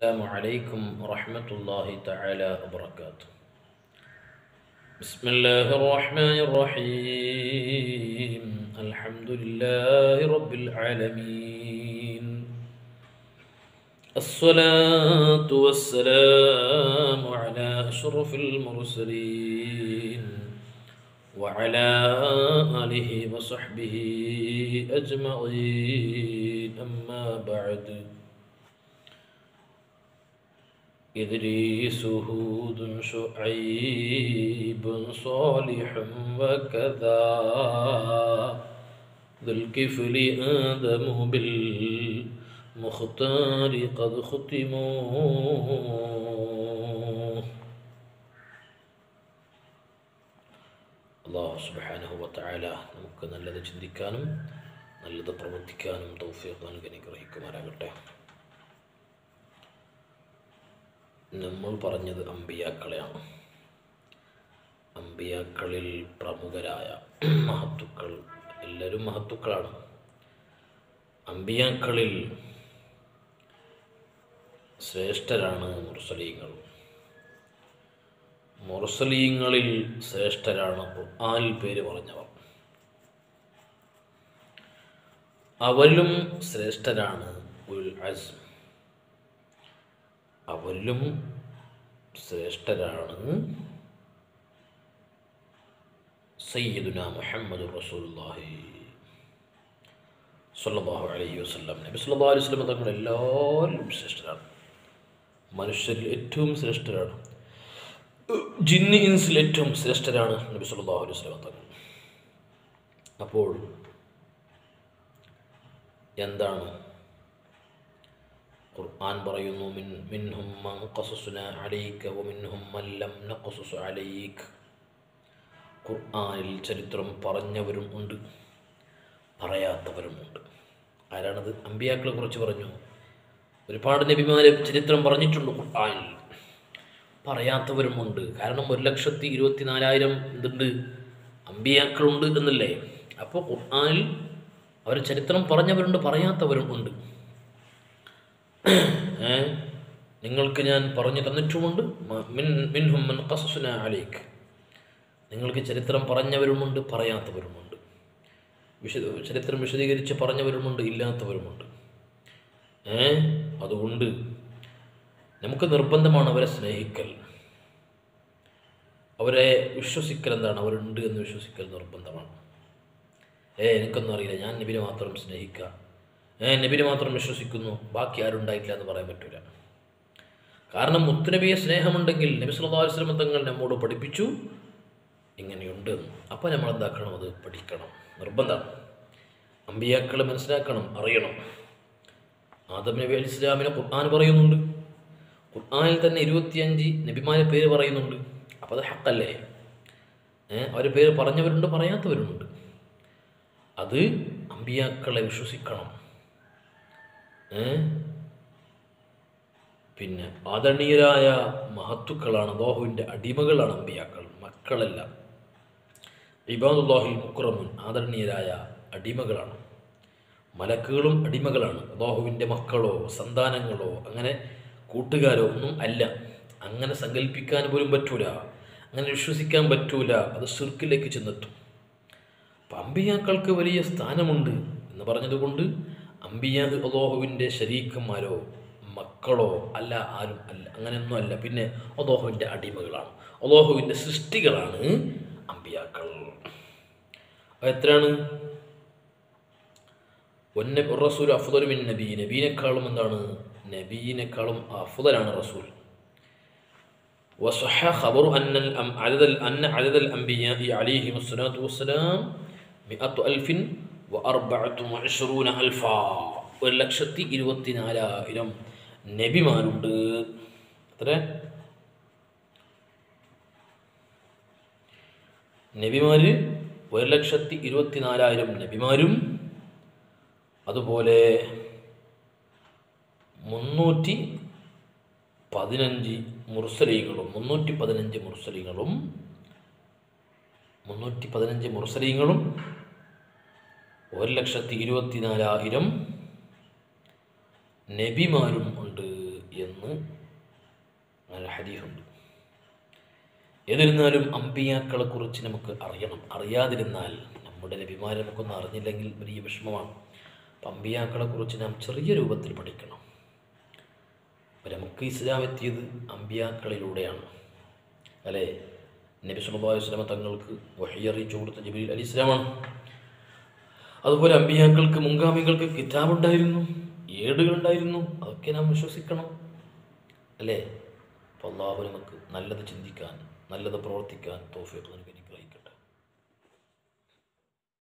السلام عليكم ورحمة الله تعالى وبركاته بسم الله الرحمن الرحيم الحمد لله رب العالمين الصلاة والسلام على أشرف المرسلين وعلى آله وصحبه أجمعين أما بعد إدريس هود شعيب صالح وكذا ذو الكفل آدم بالمختار قد ختموا അള്ളാഹു സുബാനഹു വത്തായാല നമുക്ക് നല്ലത് ചിന്തിക്കാനും നല്ലത് പ്രവർത്തിക്കാനും തൗഫീഖ് നൽകി അനുഗ്രഹിക്കുമാരാകട്ടെ നമ്മൾ പറഞ്ഞത് അമ്പിയാക്കളെയാണ് അമ്പിയാക്കളിൽ പ്രമുഖരായ മഹത്തുക്കൾ എല്ലാവരും മഹത്തുക്കളാണ് അമ്പിയാക്കളിൽ ശ്രേഷ്ഠരാണ് മുർസലീങ്ങൾ മുർസലീങ്ങളിൽ ശ്രേഷ്ഠരാണ് ഖുർആനിൽ പേര് പറഞ്ഞവർ അവരിലും ശ്രേഷ്ഠരാണ് ഉൽ അസ്ം അവരിലും ശ്രേഷ്ഠരാണ് സയ്യിദുന മുഹമ്മദ് റസൂലുള്ളാഹി സല്ലല്ലാഹു അലൈഹി വസല്ലം നബി സല്ലല്ലാഹു അലൈഹി വസല്ലം തങ്ങൾ എല്ലാവരിലും ശ്രേഷ്ഠരാണ് മനുഷ്യരിൽ ഏറ്റവും ശ്രേഷ്ഠരാണ് ജിന്ന് ഇൻസിൽ ഏറ്റവും ശ്രേഷ്ഠരാണ് നബി സല്ലല്ലാഹു അലൈഹി വസല്ലം തങ്ങൾ അപ്പോൾ എന്താണ് ഖുർആൻ പറയുന്നു മിൻ മിൻഹും മൻ ഖസസ്ന അലൈക വമിൻഹും മൻ ലം നഖസസ് അലൈക ഖുർആനിൽ ചരിത്രം പറഞ്ഞവരും ഉണ്ട് പറയാത്തവരും ഉണ്ട് ആരാണത് അമ്പിയാക്കളെ കുറിച്ച് പറഞ്ഞു ഒരുപാട് നബിമാരെ ചരിത്രം പറഞ്ഞിട്ടുണ്ട് ഖുർആനിൽ പറയാത്തവരുമുണ്ട് കാരണം ഒരു ലക്ഷത്തി ഇരുപത്തി നാലായിരം എന്തുണ്ട് അമ്പിയാക്കളുണ്ട് എന്നല്ലേ അപ്പോൾ ഖുർആനിൽ അവർ ചരിത്രം പറഞ്ഞവരുണ്ട് പറയാത്തവരും ഉണ്ട് നിങ്ങൾക്ക് ഞാൻ പറഞ്ഞു തന്നിട്ടുമുണ്ട് മിൻ മിൻഹും മൻ ഖസസ്ന അലൈക്ക് നിങ്ങൾക്ക് ചരിത്രം പറഞ്ഞവരുമുണ്ട് പറയാത്തവരുമുണ്ട് വിശദ ചരിത്രം വിശദീകരിച്ച് പറഞ്ഞവരുമുണ്ട് ഇല്ലാത്തവരുമുണ്ട് ഏ അതുകൊണ്ട് നമുക്ക് നിർബന്ധമാണ് അവരെ സ്നേഹിക്കൽ അവരെ വിശ്വസിക്കൽ എന്താണ് അവരുണ്ട് എന്ന് വിശ്വസിക്കൽ നിർബന്ധമാണ് ഏ എനിക്കൊന്നും അറിയില്ല ഞാൻ നബിനെ മാത്രം സ്നേഹിക്കുക ഏ നബിനെ മാത്രം വിശ്വസിക്കുന്നു ബാക്കി ആരുണ്ടായിട്ടില്ല എന്ന് പറയാൻ പറ്റില്ല കാരണം മുത്തുനബിയെ സ്നേഹമുണ്ടെങ്കിൽ നബി സല്ലല്ലാഹു അലൈഹി വസല്ലം തങ്ങൾ നമ്മോട് പഠിപ്പിച്ചു ഇങ്ങനെയുണ്ട് അപ്പോൾ നമ്മൾ എന്താക്കണം അത് പഠിക്കണം നിർബന്ധമാണ് അമ്പിയാക്കളെ മനസ്സിലാക്കണം അറിയണം ആദം നബി അലി ഇസ്ലാമിനെ ഖുർആൻ പറയുന്നുണ്ട് ഖുർആനിൽ തന്നെ ഇരുപത്തിയഞ്ച് നബിമാരെ പേര് പറയുന്നുണ്ട് അപ്പോൾ അത് ഹക്കല്ലേ ഏഹ് അവർ പേര് പറഞ്ഞവരുണ്ട് പറയാത്തവരുമുണ്ട് അത് അമ്പിയാക്കളെ വിശ്വസിക്കണം പിന്നെ ആദരണീയരായ മഹത്തുക്കളാണ് ദോഹുവിൻ്റെ അടിമകളാണ് അമ്പിയാക്കൾ മക്കളല്ല ഇബാദുല്ലാഹിൽ മുക്കുറമുൻ ആദരണീയരായ അടിമകളാണ് മലക്കുകളും അടിമകളാണ് ദോഹുവിൻ്റെ മക്കളോ സന്താനങ്ങളോ അങ്ങനെ കൂട്ടുകാരോ ഒന്നും അല്ല അങ്ങനെ സങ്കല്പിക്കാൻ പോലും പറ്റൂല അങ്ങനെ വിശ്വസിക്കാൻ പറ്റൂല അത് ഷിർക്കിലേക്ക് ചെന്നെത്തും അപ്പം അമ്പിയാക്കൾക്ക് വലിയ സ്ഥാനമുണ്ട് എന്ന് പറഞ്ഞതുകൊണ്ട് അമ്പിയ അദോഹുവിൻ്റെ ശരീക്കന്മാരോ മക്കളോ അല്ല ആരും അല്ല അങ്ങനെയൊന്നും അല്ല പിന്നെ അദോഹുവിൻ്റെ അടിമകളാണ് അദോഹുവിൻ്റെ സൃഷ്ടികളാണ് അമ്പിയാക്കൾ എത്രയാണ് ഒന്ന റസൂൽ അഫുദൽ മിൻ നബി നബീനേക്കാളും എന്താണ് നബീനേക്കാളും അഫുദലാണ് റസൂൽ وصح خبر أن عدد أن عدد الأنبياء عليهم الصلاة والسلام مئة ألف وأربعة وعشرون ألفا ഒരു ലക്ഷത്തി ഇരുപത്തി നാലായിരം നബിമാരുണ്ട് എത്ര നബിമാര് ഒരു ലക്ഷത്തി ഇരുപത്തി നാലായിരം നബിമാരും അതുപോലെ മുന്നൂറ്റി പതിനഞ്ച് മുർസലീങ്ങളും മുന്നൂറ്റി പതിനഞ്ച് മുർസലീങ്ങളും മുന്നൂറ്റി പതിനഞ്ച് മുർസലീങ്ങളും ഒരു ലക്ഷത്തി ഇരുപത്തിനാലായിരം നബിമാരും ഉണ്ട് എന്ന് അങ്ങനെ ഹദീസുണ്ട് എന്നിരുന്നാലും അമ്പിയാക്കളെ കുറിച്ച് നമുക്ക് അറിയണം അറിയാതിരുന്നാൽ നമ്മുടെ നബിമാരെ നമുക്കൊന്നും അറിഞ്ഞില്ലെങ്കിൽ വലിയ വിഷമമാണ് അപ്പം അമ്പിയാക്കളെ കുറിച്ച് നാം ചെറിയ രൂപത്തിൽ പഠിക്കണം അപ്പം നമുക്ക് ഇസ്ലാം എത്തിയത് അമ്പിയാക്കളിലൂടെയാണ് അല്ലേ നബി സല്ലല്ലാഹു അലൈഹി വസല്ലമ തങ്ങൾക്ക് വഹി അറിയിച്ചു കൊടുത്ത ജബീൽ അലി ഇസ്ലാമാണ് അതുപോലെ അമ്പിയാക്കൾക്ക് മുൻഗാമികൾക്ക് കിതാബുണ്ടായിരുന്നു ഏടുകളുണ്ടായിരുന്നു അതൊക്കെ നാം വിശ്വസിക്കണം അല്ലേ അപ്പോൾ അള്ളാഹു നമുക്ക് നല്ലത് ചിന്തിക്കാൻ നല്ലത് പ്രവർത്തിക്കാൻ തോഫിയൊക്കെ നൽകി